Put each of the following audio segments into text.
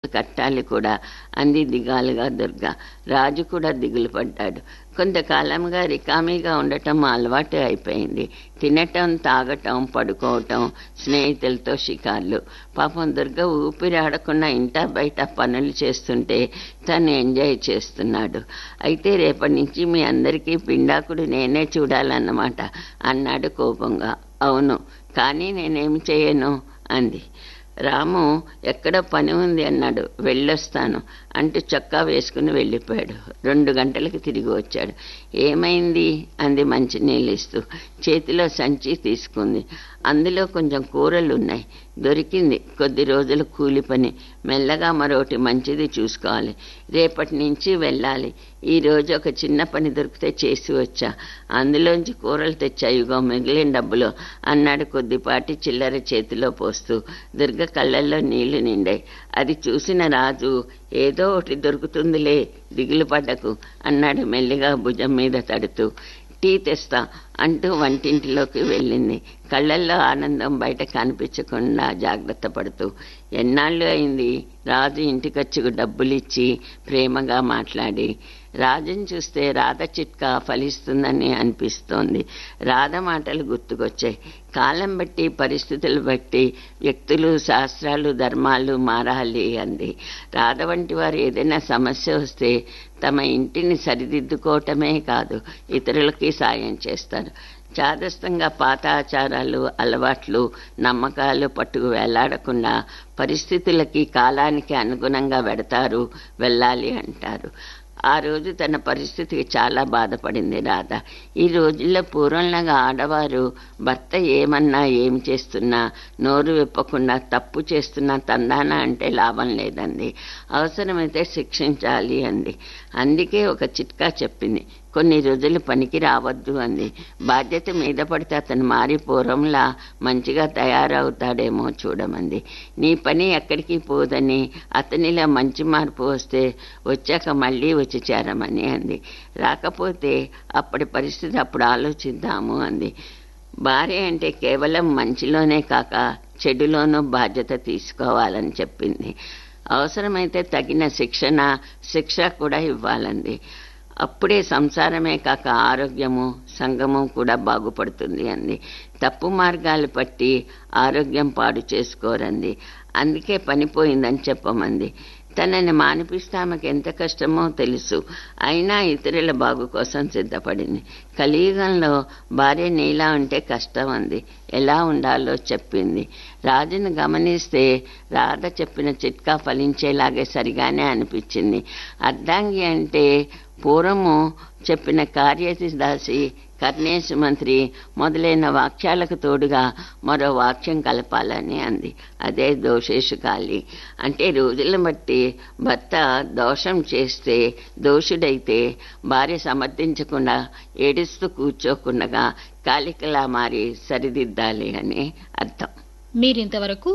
కట్టాలి కూడా అంది దిగాలుగా దుర్గ రాజు కూడా దిగులు పడ్డాడు కొంతకాలంగా రికామీగా ఉండటం అలవాటు అయిపోయింది తినటం తాగటం పడుకోవటం స్నేహితులతో షికార్లు పాపం దుర్గ ఊపిరి ఆడకుండా ఇంట బయట పనులు చేస్తుంటే తను ఎంజాయ్ చేస్తున్నాడు అయితే రేపటి నుంచి మీ అందరికీ పిండాకుడు నేనే చూడాలన్నమాట అన్నాడు కోపంగా అవును కానీ నేనేమి చేయను అంది రాము ఎక్కడ పని ఉంది అన్నాడు వెళ్ళొస్తాను అంటూ చొక్కా వేసుకుని వెళ్ళిపోయాడు రెండు గంటలకు తిరిగి వచ్చాడు ఏమైంది అంది మంచినీళ్ళు ఇస్తూ చేతిలో సంచి తీసుకుంది అందులో కొంచెం కూరలు ఉన్నాయి దొరికింది కొద్ది రోజుల కూలి పని మెల్లగా మరొకటి మంచిది చూసుకోవాలి రేపటి నుంచి వెళ్ళాలి ఈ రోజు ఒక చిన్న పని దొరికితే చేసి వచ్చా అందులోంచి కూరలు తెచ్చా ఇగో మిగిలిన డబ్బులు అన్నాడు కొద్దిపాటి చిల్లర చేతిలో పోస్తూ దుర్గ కళ్ళల్లో నీళ్లు నిండాయి అది చూసిన రాజు ఏదో ఒకటి దొరుకుతుందిలే దిగులు పడ్డకు అన్నాడు మెల్లిగా భుజం మీద తడుతూ టీ తెస్తా అంటూ వంటింటిలోకి వెళ్ళింది కళ్ళల్లో ఆనందం బయట కనిపించకుండా జాగ్రత్త పడుతూ ఎన్నాళ్ళు అయింది రాజు ఇంటికొచ్చి డబ్బులు ఇచ్చి ప్రేమగా మాట్లాడి రాజుని చూస్తే రాధ చిట్కా ఫలిస్తుందని అనిపిస్తోంది రాధ మాటలు గుర్తుకొచ్చాయి కాలం బట్టి పరిస్థితులు బట్టి వ్యక్తులు శాస్త్రాలు ధర్మాలు మారాలి అంది రాధ వంటి వారు ఏదైనా సమస్య వస్తే తమ ఇంటిని సరిదిద్దుకోవటమే కాదు ఇతరులకి సాయం చేస్తారు చాదస్తంగా పాత ఆచారాలు అలవాట్లు నమ్మకాలు పట్టుకు వేలాడకుండా పరిస్థితులకి కాలానికి అనుగుణంగా వెడతారు వెళ్ళాలి అంటారు ఆ రోజు తన పరిస్థితికి చాలా బాధపడింది రాధ ఈ రోజుల్లో పూర్వంలాగా ఆడవారు భర్త ఏమన్నా ఏం చేస్తున్నా నోరు విప్పకుండా తప్పు చేస్తున్నా తందాన అంటే లాభం లేదండి అవసరమైతే శిక్షించాలి అంది అందుకే ఒక చిట్కా చెప్పింది కొన్ని రోజులు పనికి రావద్దు అంది బాధ్యత మీద పడితే అతను మారి పూర్వంలా మంచిగా తయారవుతాడేమో చూడమంది నీ పని ఎక్కడికి పోదని అతనిలా మంచి మార్పు వస్తే వచ్చాక మళ్ళీ వచ్చి చేరమని అంది రాకపోతే అప్పటి పరిస్థితి అప్పుడు ఆలోచిద్దాము అంది భార్య అంటే కేవలం మంచిలోనే కాక చెడులోనూ బాధ్యత తీసుకోవాలని చెప్పింది అవసరమైతే తగిన శిక్షణ శిక్ష కూడా ఇవ్వాలంది అప్పుడే సంసారమే కాక ఆరోగ్యము సంగము కూడా బాగుపడుతుంది అంది తప్పు మార్గాలు పట్టి ఆరోగ్యం పాడు చేసుకోరంది అందుకే పనిపోయిందని చెప్పమంది తనని మానిపిస్తే ఆమెకు ఎంత కష్టమో తెలుసు అయినా ఇతరుల బాగు కోసం సిద్ధపడింది కలియుగంలో భార్య నీలా ఉంటే కష్టం అంది ఎలా ఉండాలో చెప్పింది రాజును గమనిస్తే రాధ చెప్పిన చిట్కా ఫలించేలాగే సరిగానే అనిపించింది అర్ధాంగి అంటే పూర్వము చెప్పిన కార్యదాసి కర్ణేశ మంత్రి మొదలైన వాక్యాలకు తోడుగా మరో వాక్యం కలపాలని అంది అదే దోషేషు కాలి అంటే రోజులను బట్టి భర్త దోషం చేస్తే దోషుడైతే భార్య సమర్థించకుండా ఏడుస్తూ కూర్చోకుండా కాలికలా మారి సరిదిద్దాలి అని అర్థం మీరింతవరకు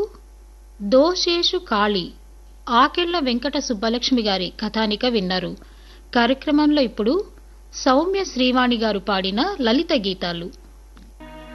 దోషేషు కాళి ఆకెళ్ల వెంకట సుబ్బలక్ష్మి గారి కథానిక విన్నారు కార్యక్రమంలో ఇప్పుడు సౌమ్య శ్రీవాణి గారు పాడిన లలిత గీతాలు